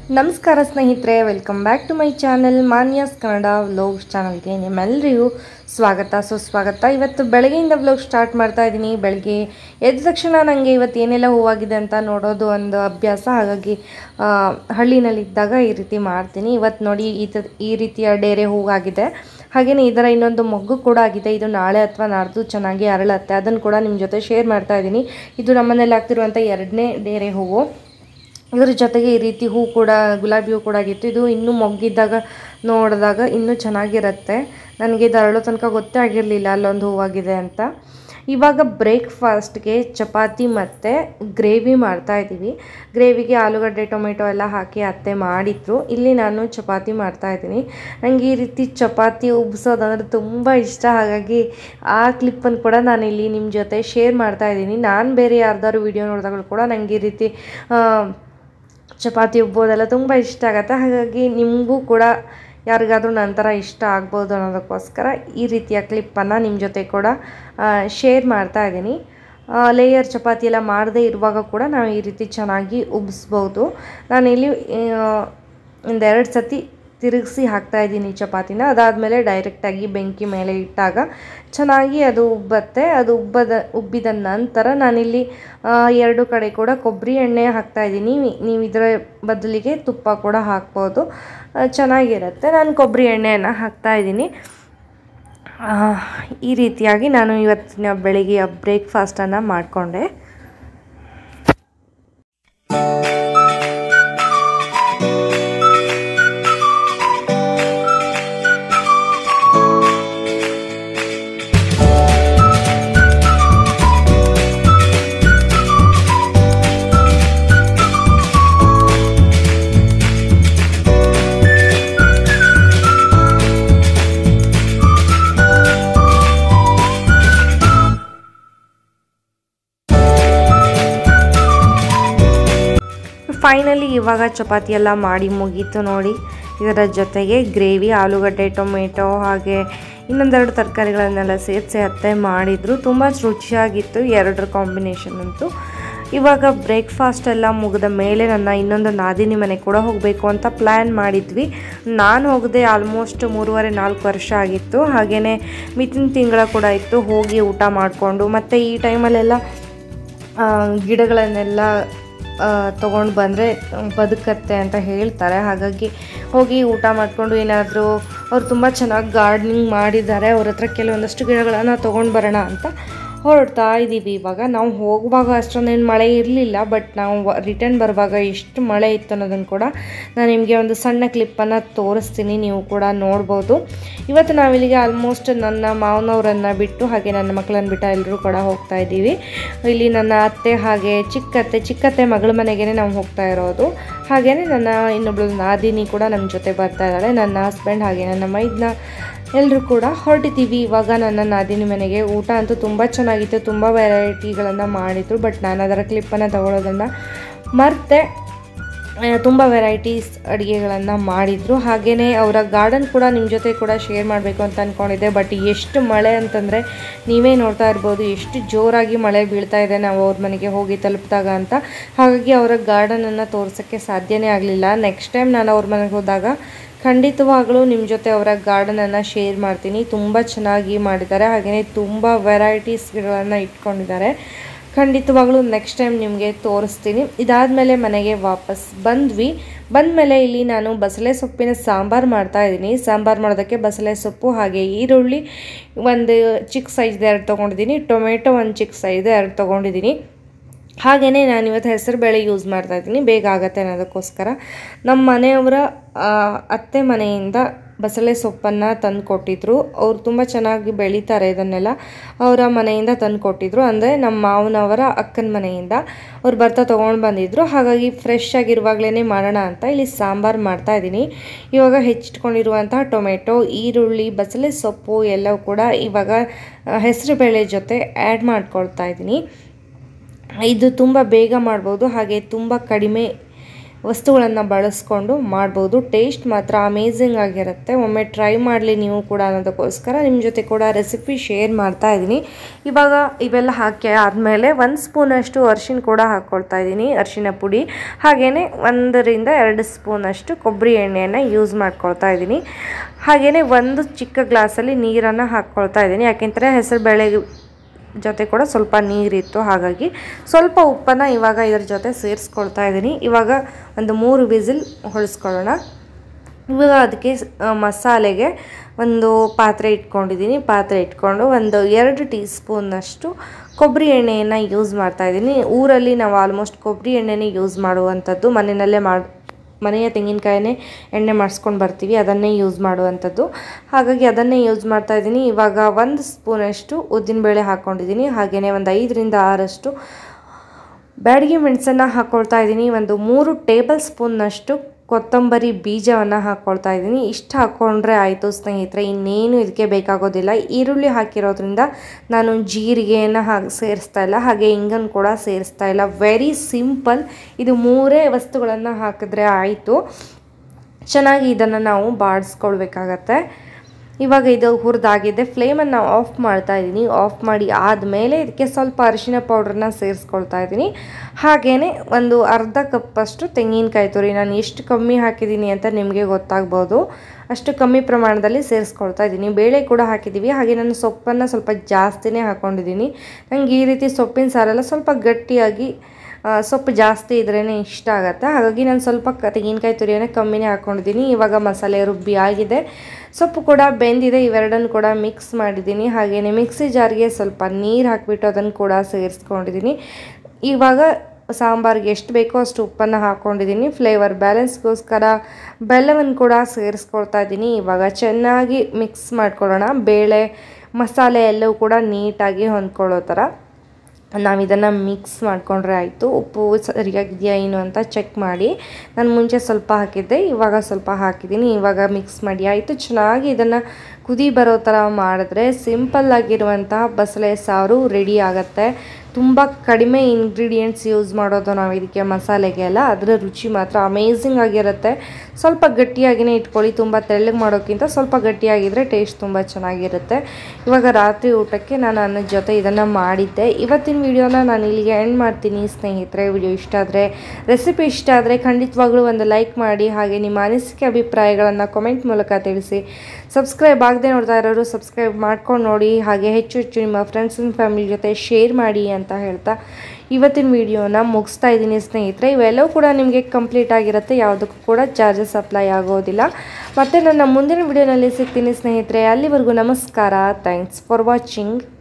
ನಮಸ್ಕಾರ ಸ್ನೇಹಿತರೆ welcome back to my channel Manyas Kannada vlogs ಚಾನಲ್ಗೆ ನಿಮ್ಮೆಲ್ಲರಿಗೂ ಸ್ವಾಗತ ಸುಸ್ವಾಗತ ಇವತ್ತು ಬೆಳಗ್ಗೆಯಿಂದ ವ್ಲೋಗ್ ಸ್ಟಾರ್ಟ್ ಮಾಡ್ತಾ ಇದ್ದೀನಿ ಬೆಳಗ್ಗೆ ಎದ್ದ ತಕ್ಷಣ ನನಗೆ ಇವತ್ತು ಏನೆಲ್ಲ ಹೂವಾಗಿದೆ ಅಂತ ನೋಡೋದು ಒಂದು ಅಭ್ಯಾಸ ಹಾಗಾಗಿ ಆ, ಹಳ್ಳಿನಲ್ಲಿದ್ದಾಗ ಈ ರೀತಿ ಮಾಡ್ತೀನಿ ಇವತ್ತು ನೋಡಿ ಈ ತ ಈ ರೀತಿಯ ಡೇರೆ ಹೂವಾಗಿದೆ ಹಾಗೆಯೇ ಇದರ ಇನ್ನೊಂದು ಮೊಗ್ಗು ಕೂಡ ಆಗಿದೆ ಇದು ನಾಳೆ ಅಥವಾ ನಾಡ್ದು ಚೆನ್ನಾಗಿ ಅರಳತ್ತೆ ಅದನ್ನು ಕೂಡ ನಿಮ್ಮ ಜೊತೆ ಶೇರ್ ಮಾಡ್ತಾ ಇದ್ದೀನಿ ಇದು ನಮ್ಮನೇಲಿ ಆಗ್ತಿರುವಂಥ ಎರಡನೇ ಡೇರೆ ಹೂವು ಇದ್ರ ಜೊತೆಗೆ ಈ ರೀತಿ ಹೂ ಕೂಡ ಗುಲಾಬಿ ಹೂ ಕೂಡ ಆಗಿತ್ತು ಇದು ಇನ್ನೂ ಮೊಗ್ಗಿದ್ದಾಗ ನೋಡಿದಾಗ ಇನ್ನೂ ಚೆನ್ನಾಗಿರುತ್ತೆ ನನಗೆ ಇದು ಅರಳೋ ತನಕ ಗೊತ್ತೇ ಆಗಿರಲಿಲ್ಲ ಅಲ್ಲೊಂದು ಹೂವಾಗಿದೆ ಅಂತ ಇವಾಗ ಬ್ರೇಕ್ಫಾಸ್ಟ್ಗೆ ಚಪಾತಿ ಮತ್ತು ಗ್ರೇವಿ ಮಾಡ್ತಾ ಇದ್ದೀವಿ ಗ್ರೇವಿಗೆ ಆಲೂಗಡ್ಡೆ ಟೊಮೆಟೊ ಎಲ್ಲ ಹಾಕಿ ಅತ್ತೆ ಮಾಡಿದ್ರು ಇಲ್ಲಿ ನಾನು ಚಪಾತಿ ಮಾಡ್ತಾ ಇದ್ದೀನಿ ನನಗೆ ಈ ರೀತಿ ಚಪಾತಿ ಉಬ್ಸೋದಂದ್ರೆ ತುಂಬ ಇಷ್ಟ ಹಾಗಾಗಿ ಆ ಕ್ಲಿಪ್ಪನ್ನು ಕೂಡ ನಾನು ಇಲ್ಲಿ ನಿಮ್ಮ ಜೊತೆ ಶೇರ್ ಮಾಡ್ತಾ ಇದ್ದೀನಿ ನಾನು ಬೇರೆ ಯಾರ್ದಾದ್ರು ವಿಡಿಯೋ ನೋಡಿದಾಗಲೂ ಕೂಡ ನನಗೆ ಈ ರೀತಿ ಆ, ಚಪಾತಿ ಉಬ್ಬೋದೆಲ್ಲ ತುಂಬ ಇಷ್ಟ ಆಗುತ್ತೆ ಹಾಗಾಗಿ ನಿಮಗೂ ಕೂಡ ಯಾರಿಗಾದ್ರೂ ನಂತರ ಇಷ್ಟ ಆಗ್ಬೋದು ಅನ್ನೋದಕ್ಕೋಸ್ಕರ ಈ ರೀತಿಯ ಕ್ಲಿಪ್ಪನ್ನು ನಿಮ್ಮ ಜೊತೆ ಕೂಡ ಶೇರ್ ಮಾಡ್ತಾ ಇದ್ದೀನಿ ಲೇಯರ್ ಚಪಾತಿ ಎಲ್ಲ ಮಾಡದೇ ಇರುವಾಗ ಕೂಡ ನಾವು ಈ ರೀತಿ ಚೆನ್ನಾಗಿ ಉಬ್ಸ್ಬೋದು ನಾನಿಲ್ಲಿ ಆ, ಒಂದೆರಡು ಸತಿ ತಿರುಗಿಸಿ ಹಾಕ್ತಾ ಇದ್ದೀನಿ ಚಪಾತಿನ ಅದಾದಮೇಲೆ ಡೈರೆಕ್ಟಾಗಿ ಬೆಂಕಿ ಮೇಲೆ ಇಟ್ಟಾಗ ಚೆನ್ನಾಗಿ ಅದು ಉಬ್ಬತ್ತೆ ಅದು ಉಬ್ಬದ ಉಬ್ಬಿದ ನಂತರ ನಾನಿಲ್ಲಿ ಆ, ಎರಡು ಕಡೆ ಕೂಡ ಕೊಬ್ಬರಿ ಎಣ್ಣೆ ಹಾಕ್ತಾ ಇದ್ದೀನಿ ನೀವು ಇದರ ಬದಲಿಗೆ ತುಪ್ಪ ಕೂಡ ಹಾಕ್ಬೋದು ಆ, ಚೆನ್ನಾಗಿರುತ್ತೆ ನಾನು ಕೊಬ್ಬರಿ ಎಣ್ಣೆಯನ್ನು ಹಾಕ್ತಾ ಇದ್ದೀನಿ ಆ, ಈ ರೀತಿಯಾಗಿ ನಾನು ಇವತ್ತಿನ ಬೆಳಿಗ್ಗೆಯ ಬ್ರೇಕ್ಫಾಸ್ಟನ್ನು ಮಾಡಿಕೊಂಡೆ ಫೈನಲಿ ಇವಾಗ ಚಪಾತಿ ಎಲ್ಲ ಮಾಡಿ ಮುಗೀತು ನೋಡಿ ಇದರ ಜೊತೆಗೆ ಗ್ರೇವಿ ಆಲೂಗಡ್ಡೆ ಟೊಮೆಟೊ ಹಾಗೆ ಇನ್ನೊಂದೆರಡು ತರಕಾರಿಗಳನ್ನೆಲ್ಲ ಸೇರಿಸಿ ಅತ್ತೆ ಮಾಡಿದರು ತುಂಬ ರುಚಿಯಾಗಿತ್ತು ಎರಡರ ಕಾಂಬಿನೇಷನ್ ಅಂತೂ ಇವಾಗ ಬ್ರೇಕ್ಫಾಸ್ಟ್ ಎಲ್ಲ ಮುಗಿದ ಮೇಲೆ ನನ್ನ ಇನ್ನೊಂದು ನಾದಿನಿ ಮನೆ ಕೂಡ ಹೋಗಬೇಕು ಅಂತ ಪ್ಲ್ಯಾನ್ ಮಾಡಿದ್ವಿ ನಾನು ಹೋಗದೆ ಆಲ್ಮೋಸ್ಟ್ ಮೂರುವರೆ ನಾಲ್ಕು ವರ್ಷ ಆಗಿತ್ತು ಹಾಗೆಯೇ ಮಿತಿನ ತಿಂಗಳ ಕೂಡ ಇತ್ತು ಹೋಗಿ ಊಟ ಮಾಡಿಕೊಂಡು ಮತ್ತು ಈ ಟೈಮಲ್ಲೆಲ್ಲ ಆ, ಗಿಡಗಳನ್ನೆಲ್ಲ ತೊಗೊಂಡು ಬಂದರೆ ಬದುಕತ್ತೆ ಅಂತ ಹೇಳ್ತಾರೆ ಹಾಗಾಗಿ ಹೋಗಿ ಊಟ ಮಾಡಿಕೊಂಡು ಏನಾದರೂ ಅವ್ರು ತುಂಬ ಚೆನ್ನಾಗಿ ಗಾರ್ಡನಿಂಗ್ ಮಾಡಿದ್ದಾರೆ ಅವ್ರ ಹತ್ರ ಕೆಲವೊಂದಷ್ಟು ಗಿಡಗಳನ್ನು ತೊಗೊಂಡು ಬರೋಣ ಅಂತ ಹೊರಡ್ತಾ ಇದ್ದೀವಿ ಇವಾಗ ನಾವು ಹೋಗುವಾಗ ಅಷ್ಟೊಂದೇನು ಮಳೆ ಇರಲಿಲ್ಲ ಬಟ್ ನಾವು ರಿಟರ್ನ್ ಬರುವಾಗ ಎಷ್ಟು ಮಳೆ ಇತ್ತು ಅನ್ನೋದನ್ನು ಕೂಡ ನಾನು ನಿಮಗೆ ಒಂದು ಸಣ್ಣ ಕ್ಲಿಪ್ಪನ್ನು ತೋರಿಸ್ತೀನಿ ನೀವು ಕೂಡ ನೋಡ್ಬೋದು ಇವತ್ತು ನಾವಿಲ್ಲಿಗೆ ಆಲ್ಮೋಸ್ಟ್ ನನ್ನ ಮಾವನವರನ್ನು ಬಿಟ್ಟು ಹಾಗೆ ನನ್ನ ಮಕ್ಕಳನ್ನು ಬಿಟ್ಟು ಎಲ್ಲರೂ ಕೂಡ ಹೋಗ್ತಾ ಇದ್ದೀವಿ ಇಲ್ಲಿ ನನ್ನ ಅತ್ತೆ ಹಾಗೆ ಚಿಕ್ಕತ್ತೆ ಚಿಕ್ಕತ್ತೆ ಮಗಳ ಮನೆಗೇ ನಾವು ಹೋಗ್ತಾ ಇರೋದು ಹಾಗೆಯೇ ನನ್ನ ಇನ್ನೊಬ್ಳು ನಾದಿನಿ ಕೂಡ ನಮ್ಮ ಜೊತೆ ಬರ್ತಾ ಇದ್ದಾಳೆ ನನ್ನ ಹಸ್ಬೆಂಡ್ ಹಾಗೆ ನನ್ನ ಮೈದ್ನ ಎಲ್ಲರೂ ಕೂಡ ಹೊರಟಿದ್ದೀವಿ ಇವಾಗ ನನ್ನ ನಾದಿನಿ ಮನೆಗೆ ಊಟ ಅಂತೂ ತುಂಬ ಚೆನ್ನಾಗಿತ್ತು ತುಂಬ ವೆರೈಟಿಗಳನ್ನು ಮಾಡಿದರು ಬಟ್ ನಾನು ಅದರ ಕ್ಲಿಪ್ಪನ್ನು ತಗೊಳ್ಳೋದನ್ನು ಮರ್ತೆ ತುಂಬ ವೆರೈಟೀಸ್ ಅಡುಗೆಗಳನ್ನು ಮಾಡಿದರು ಹಾಗೆಯೇ ಅವರ ಗಾರ್ಡನ್ ಕೂಡ ನಿಮ್ಮ ಜೊತೆ ಕೂಡ ಶೇರ್ ಮಾಡಬೇಕು ಅಂತ ಅಂದ್ಕೊಂಡಿದ್ದೆ ಬಟ್ ಎಷ್ಟು ಮಳೆ ಅಂತಂದರೆ ನೀವೇ ನೋಡ್ತಾ ಇರ್ಬೋದು ಎಷ್ಟು ಜೋರಾಗಿ ಮಳೆ ಬೀಳ್ತಾ ಇದೆ ನಾವು ಅವ್ರ ಮನೆಗೆ ಹೋಗಿ ತಲುಪಿದಾಗ ಅಂತ ಹಾಗಾಗಿ ಅವರ ಗಾರ್ಡನನ್ನು ತೋರ್ಸೋಕ್ಕೆ ಸಾಧ್ಯನೇ ಆಗಲಿಲ್ಲ ನೆಕ್ಸ್ಟ್ ಟೈಮ್ ನಾನು ಅವ್ರ ಮನೆಗೆ ಹೋದಾಗ ಖಂಡಿತವಾಗಲೂ ನಿಮ್ಮ ಜೊತೆ ಅವರ ಗಾರ್ಡನನ್ನು ಶೇರ್ ಮಾಡ್ತೀನಿ ತುಂಬ ಚೆನ್ನಾಗಿ ಮಾಡಿದ್ದಾರೆ ಹಾಗೆಯೇ ತುಂಬ ವೆರೈಟೀಸ್ಗಳನ್ನು ಇಟ್ಕೊಂಡಿದ್ದಾರೆ ಖಂಡಿತವಾಗ್ಲೂ ನೆಕ್ಸ್ಟ್ ಟೈಮ್ ನಿಮಗೆ ತೋರಿಸ್ತೀನಿ ಇದಾದಮೇಲೆ ಮನೆಗೆ ವಾಪಸ್ ಬಂದ್ವಿ ಬಂದಮೇಲೆ ಇಲ್ಲಿ ನಾನು ಬಸಳೆ ಸೊಪ್ಪಿನ ಸಾಂಬಾರು ಮಾಡ್ತಾ ಇದ್ದೀನಿ ಸಾಂಬಾರು ಮಾಡೋದಕ್ಕೆ ಬಸಳೆ ಸೊಪ್ಪು ಹಾಗೆ ಈರುಳ್ಳಿ ಒಂದು ಚಿಕ್ಕ ಸೈಜ್ದು ಎರಡು ತೊಗೊಂಡಿದ್ದೀನಿ ಟೊಮೆಟೊ ಒಂದು ಚಿಕ್ಕ ಸೈಜ್ ಎರಡು ತೊಗೊಂಡಿದ್ದೀನಿ ಹಾಗೆಯೇ ನಾನು ಇವತ್ತು ಹೆಸರು ಬೇಳೆ ಯೂಸ್ ಮಾಡ್ತಾ ಇದ್ದೀನಿ ಬೇಗ ಆಗತ್ತೆ ಅನ್ನೋದಕ್ಕೋಸ್ಕರ ನಮ್ಮ ಮನೆಯವರ ಆ, ಅತ್ತೆ ಮನೆಯಿಂದ ಬಸಳೆ ಸೊಪ್ಪನ್ನು ತಂದು ಕೊಟ್ಟಿದ್ರು ಅವ್ರು ತುಂಬ ಚೆನ್ನಾಗಿ ಬೆಳೀತಾರೆ ಇದನ್ನೆಲ್ಲ ಅವರ ಮನೆಯಿಂದ ತಂದು ಕೊಟ್ಟಿದ್ರು ಅಂದರೆ ನಮ್ಮ ಮಾವನವರ ಅಕ್ಕನ ಮನೆಯಿಂದ ಅವ್ರು ಬರ್ತಾ ತೊಗೊಂಡು ಬಂದಿದ್ರು ಹಾಗಾಗಿ ಫ್ರೆಶ್ ಆಗಿರುವಾಗಲೇ ಮಾಡೋಣ ಅಂತ ಇಲ್ಲಿ ಸಾಂಬಾರು ಮಾಡ್ತಾ ಇದ್ದೀನಿ ಇವಾಗ ಹೆಚ್ಚಿಟ್ಕೊಂಡಿರುವಂತಹ ಟೊಮೆಟೊ ಈರುಳ್ಳಿ ಬಸಳೆ ಸೊಪ್ಪು ಎಲ್ಲವೂ ಕೂಡ ಇವಾಗ ಹೆಸರು ಬೇಳೆ ಜೊತೆ ಆ್ಯಡ್ ಮಾಡ್ಕೊಳ್ತಾ ಇದ್ದೀನಿ ಇದು ತುಂಬ ಬೇಗ ಮಾಡ್ಬೋದು ಹಾಗೆ ತುಂಬ ಕಡಿಮೆ ವಸ್ತುಗಳನ್ನು ಬಳಸ್ಕೊಂಡು ಮಾಡ್ಬೋದು ಟೇಸ್ಟ್ ಮಾತ್ರ ಅಮೇಝಿಂಗ್ ಆಗಿರುತ್ತೆ ಒಮ್ಮೆ ಟ್ರೈ ಮಾಡಲಿ ನೀವು ಕೂಡ ಅನ್ನೋದಕ್ಕೋಸ್ಕರ ನಿಮ್ಮ ಜೊತೆ ಕೂಡ ರೆಸಿಪಿ ಶೇರ್ ಮಾಡ್ತಾ ಇದ್ದೀನಿ ಇವಾಗ ಇವೆಲ್ಲ ಹಾಕಿ ಆದಮೇಲೆ ಒಂದು ಸ್ಪೂನಷ್ಟು ಅರಿಶಿನ ಕೂಡ ಹಾಕ್ಕೊಳ್ತಾ ಇದ್ದೀನಿ ಅರಿಶಿನ ಪುಡಿ ಹಾಗೆಯೇ ಒಂದರಿಂದ ಎರಡು ಸ್ಪೂನಷ್ಟು ಕೊಬ್ಬರಿ ಎಣ್ಣೆಯನ್ನು ಯೂಸ್ ಮಾಡ್ಕೊಳ್ತಾ ಇದ್ದೀನಿ ಹಾಗೆಯೇ ಒಂದು ಚಿಕ್ಕ ಗ್ಲಾಸಲ್ಲಿ ನೀರನ್ನು ಹಾಕ್ಕೊಳ್ತಾ ಇದ್ದೀನಿ ಯಾಕೆಂದರೆ ಹೆಸರು ಬೇಳೆ ಜೊತೆ ಕೂಡ ಸ್ವಲ್ಪ ನೀರಿತ್ತು ಹಾಗಾಗಿ ಸ್ವಲ್ಪ ಉಪ್ಪನ್ನು ಇವಾಗ ಇದ್ರ ಜೊತೆ ಸೇರಿಸ್ಕೊಳ್ತಾ ಇದ್ದೀನಿ ಇವಾಗ ಒಂದು ಮೂರು ವಿಸಿಲ್ ಹೊಳಿಸ್ಕೊಳ್ಳೋಣ ಇವಾಗ ಅದಕ್ಕೆ ಮಸಾಲೆಗೆ ಒಂದು ಪಾತ್ರೆ ಇಟ್ಕೊಂಡಿದ್ದೀನಿ ಪಾತ್ರೆ ಇಟ್ಕೊಂಡು ಒಂದು ಎರಡು ಟೀ ಸ್ಪೂನ್ನಷ್ಟು ಕೊಬ್ಬರಿ ಎಣ್ಣೆಯನ್ನು ಯೂಸ್ ಮಾಡ್ತಾಯಿದ್ದೀನಿ ಊರಲ್ಲಿ ನಾವು ಆಲ್ಮೋಸ್ಟ್ ಕೊಬ್ಬರಿ ಎಣ್ಣೆನೇ ಯೂಸ್ ಮಾಡುವಂಥದ್ದು ಮನೆಯಲ್ಲೇ ಮಾಡಿ ಮನೆಯ ತೆಂಗಿನಕಾಯನ್ನೇ ಎಣ್ಣೆ ಮಾಡಿಸ್ಕೊಂಡು ಬರ್ತೀವಿ ಅದನ್ನೇ ಯೂಸ್ ಮಾಡುವಂಥದ್ದು ಹಾಗಾಗಿ ಅದನ್ನೇ ಯೂಸ್ ಮಾಡ್ತಾ ಇದ್ದೀನಿ ಇವಾಗ ಒಂದು ಸ್ಪೂನಷ್ಟು ಉದ್ದಿನಬೇಳೆ ಹಾಕ್ಕೊಂಡಿದ್ದೀನಿ ಹಾಗೆಯೇ ಒಂದು ಐದರಿಂದ ಆರಷ್ಟು ಬ್ಯಾಡಗಿ ಮೆಣಸನ್ನು ಹಾಕ್ಕೊಳ್ತಾ ಇದ್ದೀನಿ ಒಂದು ಮೂರು ಟೇಬಲ್ ಸ್ಪೂನ್ನಷ್ಟು ಕೊತ್ತಂಬರಿ ಬೀಜವನ್ನು ಹಾಕ್ಕೊಳ್ತಾ ಇದ್ದೀನಿ ಇಷ್ಟು ಹಾಕ್ಕೊಂಡ್ರೆ ಆಯಿತು ಸ್ನೇಹಿತರೆ ಇನ್ನೇನು ಇದಕ್ಕೆ ಬೇಕಾಗೋದಿಲ್ಲ ಈರುಳ್ಳಿ ಹಾಕಿರೋದ್ರಿಂದ ನಾನು ಜೀರಿಗೆಯನ್ನು ಹಾಕಿ ಸೇರಿಸ್ತಾ ಇಲ್ಲ ಹಾಗೆ ಇಂಗನ್ನು ಕೂಡ ಸೇರಿಸ್ತಾ ಇಲ್ಲ ವೆರಿ ಸಿಂಪಲ್ ಇದು ಮೂರೇ ವಸ್ತುಗಳನ್ನು ಹಾಕಿದ್ರೆ ಆಯಿತು ಚೆನ್ನಾಗಿ ಇದನ್ನು ನಾವು ಬಾಡಿಸ್ಕೊಳ್ಬೇಕಾಗತ್ತೆ ಇವಾಗ ಇದು ಹುರಿದಾಗಿದೆ ಫ್ಲೇಮನ್ನು ಆಫ್ ಮಾಡ್ತಾ ಇದ್ದೀನಿ ಆಫ್ ಮಾಡಿ ಆದಮೇಲೆ ಇದಕ್ಕೆ ಸ್ವಲ್ಪ ಅರಿಶಿನ ಪೌಡ್ರನ್ನ ಸೇರಿಸ್ಕೊಳ್ತಾ ಇದ್ದೀನಿ ಹಾಗೆಯೇ ಒಂದು ಅರ್ಧ ಕಪ್ಪಷ್ಟು ತೆಂಗಿನಕಾಯಿ ತುರಿ ನಾನು ಎಷ್ಟು ಕಮ್ಮಿ ಹಾಕಿದ್ದೀನಿ ಅಂತ ನಿಮಗೆ ಗೊತ್ತಾಗ್ಬೋದು ಅಷ್ಟು ಕಮ್ಮಿ ಪ್ರಮಾಣದಲ್ಲಿ ಸೇರಿಸ್ಕೊಳ್ತಾ ಇದ್ದೀನಿ ಬೇಳೆ ಕೂಡ ಹಾಕಿದ್ದೀವಿ ಹಾಗೆ ನಾನು ಸೊಪ್ಪನ್ನು ಸ್ವಲ್ಪ ಜಾಸ್ತಿನೇ ಹಾಕ್ಕೊಂಡಿದ್ದೀನಿ ನನಗೆ ಈ ರೀತಿ ಸೊಪ್ಪಿನ ಸಾರೆಲ್ಲ ಸ್ವಲ್ಪ ಗಟ್ಟಿಯಾಗಿ ಸೊಪ್ಪು ಜಾಸ್ತಿ ಇದ್ರೇ ಇಷ್ಟ ಆಗುತ್ತೆ ಹಾಗಾಗಿ ನಾನು ಸ್ವಲ್ಪ ಕ ತೆಂಗಿನಕಾಯಿ ತುರಿಯನ್ನು ಕಮ್ಮಿನೇ ಹಾಕ್ಕೊಂಡಿದ್ದೀನಿ ಇವಾಗ ಮಸಾಲೆ ರುಬ್ಬಿ ಆಗಿದೆ ಸೊಪ್ಪು ಕೂಡ ಬೆಂದಿದೆ ಇವೆರಡನ್ನು ಕೂಡ ಮಿಕ್ಸ್ ಮಾಡಿದ್ದೀನಿ ಹಾಗೆಯೇ ಮಿಕ್ಸಿ ಜಾರ್ಗೆ ಸ್ವಲ್ಪ ನೀರು ಹಾಕಿಬಿಟ್ಟು ಅದನ್ನು ಕೂಡ ಸೇರಿಸ್ಕೊಂಡಿದ್ದೀನಿ ಇವಾಗ ಸಾಂಬಾರಿಗೆ ಎಷ್ಟು ಬೇಕೋ ಅಷ್ಟು ಉಪ್ಪನ್ನು ಹಾಕ್ಕೊಂಡಿದ್ದೀನಿ ಫ್ಲೇವರ್ ಬ್ಯಾಲೆನ್ಸ್ಗೋಸ್ಕರ ಬೆಲ್ಲವನ್ನು ಕೂಡ ಸೇರಿಸ್ಕೊಳ್ತಾ ಇದ್ದೀನಿ ಇವಾಗ ಚೆನ್ನಾಗಿ ಮಿಕ್ಸ್ ಮಾಡ್ಕೊಳ್ಳೋಣ ಬೇಳೆ ಮಸಾಲೆ ಎಲ್ಲವೂ ಕೂಡ ನೀಟಾಗಿ ಹೊಂದ್ಕೊಳ್ಳೋ ಥರ ನಾವು ಇದನ್ನು ಮಿಕ್ಸ್ ಮಾಡಿಕೊಂಡ್ರೆ ಆಯಿತು ಉಪ್ಪು ಸರಿಯಾಗಿದೆಯಾ ಏನು ಅಂತ ಚೆಕ್ ಮಾಡಿ ನಾನು ಮುಂಚೆ ಸ್ವಲ್ಪ ಹಾಕಿದ್ದೆ ಇವಾಗ ಸ್ವಲ್ಪ ಹಾಕಿದ್ದೀನಿ ಇವಾಗ ಮಿಕ್ಸ್ ಮಾಡಿ ಆಯಿತು ಚೆನ್ನಾಗಿ ಇದನ್ನು ಕುದಿ ಬರೋ ಥರ ಮಾಡಿದ್ರೆ ಸಿಂಪಲ್ಲಾಗಿರುವಂತಹ ಬಸಳೆ ಸಾರು ರೆಡಿ ಆಗುತ್ತೆ ತುಂಬ ಕಡಿಮೆ ಇಂಗ್ರೀಡಿಯೆಂಟ್ಸ್ ಯೂಸ್ ಮಾಡೋದು ನಾವು ಇದಕ್ಕೆ ಮಸಾಲೆಗೆ ಎಲ್ಲ ಅದರ ರುಚಿ ಮಾತ್ರ ಅಮೇಝಿಂಗ್ ಆಗಿರುತ್ತೆ ಸ್ವಲ್ಪ ಗಟ್ಟಿಯಾಗಿಯೇ ಇಟ್ಕೊಳ್ಳಿ ತುಂಬ ತೆಳ್ಳಗೆ ಮಾಡೋಕ್ಕಿಂತ ಸ್ವಲ್ಪ ಗಟ್ಟಿಯಾಗಿದ್ದರೆ ಟೇಸ್ಟ್ ತುಂಬ ಚೆನ್ನಾಗಿರುತ್ತೆ ಇವಾಗ ರಾತ್ರಿ ಊಟಕ್ಕೆ ನಾನು ಅನ್ನದ ಜೊತೆ ಇದನ್ನು ಮಾಡಿದ್ದೆ ಇವತ್ತಿನ ವಿಡಿಯೋನ ನಾನು ಇಲ್ಲಿಗೆ ಎಂಡ್ ಮಾಡ್ತೀನಿ ಸ್ನೇಹಿತರೆ ವಿಡಿಯೋ ಇಷ್ಟ ಆದರೆ ರೆಸಿಪಿ ಇಷ್ಟ ಆದರೆ ಖಂಡಿತವಾಗ್ಲೂ ಒಂದು ಲೈಕ್ ಮಾಡಿ ಹಾಗೆ ನಿಮ್ಮ ಅನಿಸಿಕೆ ಅಭಿಪ್ರಾಯಗಳನ್ನು ಕಮೆಂಟ್ ಮೂಲಕ ತಿಳಿಸಿ ಸಬ್ಸ್ಕ್ರೈಬ್ ಆಗದೆ ನೋಡ್ತಾ ಇರೋರು ಸಬ್ಸ್ಕ್ರೈಬ್ ಮಾಡ್ಕೊಂಡು ನೋಡಿ ಹಾಗೆ ಹೆಚ್ಚು ಹೆಚ್ಚು ನಿಮ್ಮ ಫ್ರೆಂಡ್ಸ್ ಆ್ಯಂಡ್ ಫ್ಯಾಮಿಲಿ ಜೊತೆ ಶೇರ್ ಮಾಡಿ ಅಂತ ಹೇಳ್ತಾ ಇವತ್ತಿನ ವಿಡಿಯೋನ ಮುಗಿಸ್ತಾ ಇದ್ದೀನಿ ಸ್ನೇಹಿತರೆ ಇವೆಲ್ಲವೂ ಕೂಡ ನಿಮಗೆ ಕಂಪ್ಲೀಟ್ ಆಗಿರುತ್ತೆ ಯಾವುದಕ್ಕೂ ಕೂಡ ಚಾರ್ಜಸ್ ಅಪ್ಲೈ ಆಗೋದಿಲ್ಲ ಮತ್ತು ನನ್ನ ಮುಂದಿನ ವಿಡಿಯೋನಲ್ಲಿ ಸಿಗ್ತೀನಿ ಸ್ನೇಹಿತರೆ ಅಲ್ಲಿವರೆಗೂ ನಮಸ್ಕಾರ ಥ್ಯಾಂಕ್ಸ್ ಫಾರ್ ವಾಚಿಂಗ್